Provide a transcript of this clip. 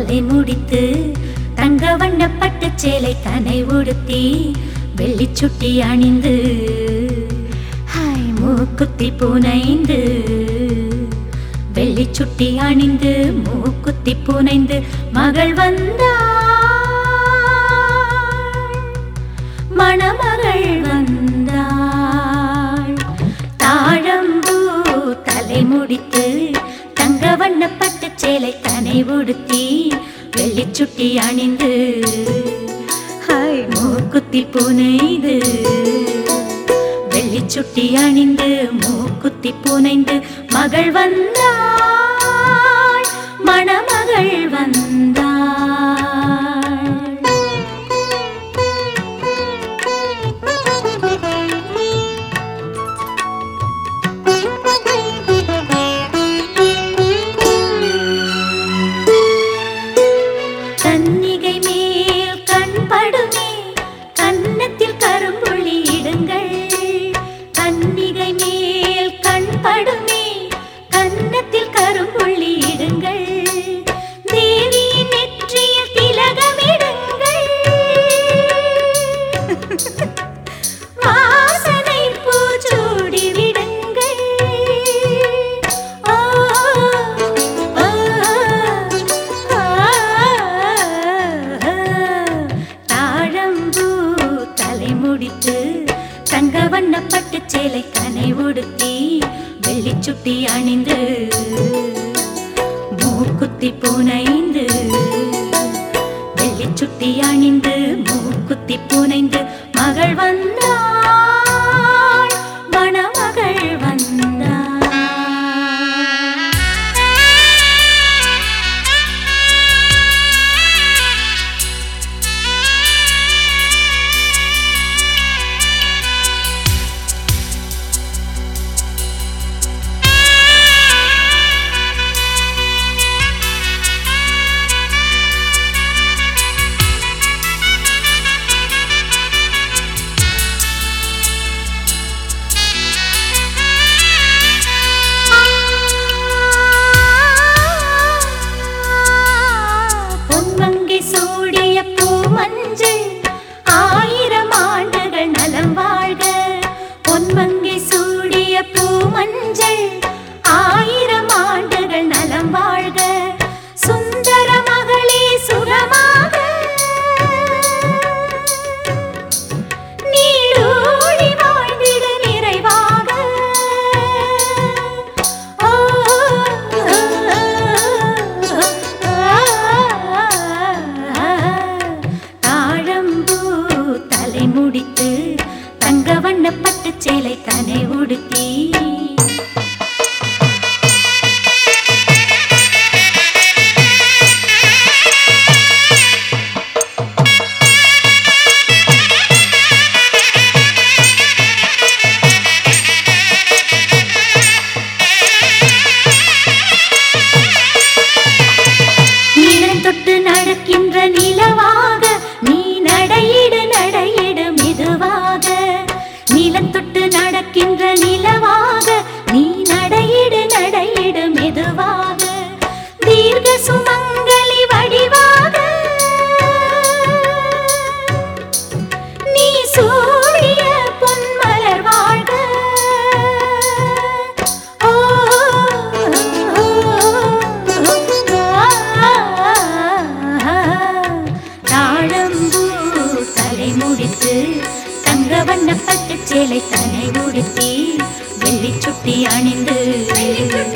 தலை முடித்து தங்க வண்ண பட்டு சேலை தனை உடுத்தி வெள்ளி சுட்டி அணிந்து ஹாய் மூக்குத்தி புனைந்து வெள்ளி சுட்டி அணிந்து மூக்குத்தி புனைந்து மகள் வந்தாள் மணமகள் வந்தாள் தாழம்பூ தலை முடித்து தங்க வண்ண பட்டு சேலை தனை உடுத்தி வெள்ளி சுட்டி அணிந்து ஹாய் மூக்குத்தி புனைந்து வெள்ளி சுட்டி அணிந்து மூக்குத்தி புனைந்து மகள் வந்தாள் மணமகள் வந்தாள் கன்னிகை மேல் கண் படுமே கன்னத்தில் கரும்புள்ளி இடுங்கள் கன்னிகை மேல் கண் படுமே கன்னத்தில் கரும்புள்ளி இடுங்கள் தேவியின் நெற்றியில் திலகமிடுங்கள் வாசனை பூச்சூடி விடுங்கள் ஆ, ஆ, ஆ, தாழம்பூ தலை முடித்து தங்க வண்ண பட்டு சேலை கனை உடுத்தி வெள்ளி சுட்டி அணிந்து மூக்குத்தி புனைந்து வெள்ளி சுட்டி அணிந்து மூக்குத்தி புனைந்து மகள் வந்தாள் மணமகள் வந்தாள் பொன்மங்கை சூடிய பூமஞ்சள் ஆயிரம் ஆண்டுகள் நலம் வாழ்க பொன்மங்கை சூடிய பூமஞ்சள் ஆயிரம் ஆண்டுகள் நலம் வாழ்க சுந்தர மகளே சுகமாக நீடோடி வாழ்ந்திட நிறைவாக ஓ, தாழம்பூ தலை முடித்து தங்க வண்ண பட்டு சேலை தனை உடுத்தி நிலம் தொட்டு நடக்கின்ற நிலவாக நீ நடையிடு நடையிடு மெதுவாக நிலம் தொட்டு நடக்கின்ற நிலவாக நீ நடையிடு நடையிடு மெதுவாக தீர்க்க சுமங்கலி வடிவாக நீ சூடிய பொன்மலர் வாழ்க ஓ, தாழம்பூ தலை முடித்து தங்க வண்ண பட்டு சேலை தனை உடுத்தி வெள்ளி சுட்டி அணிந்து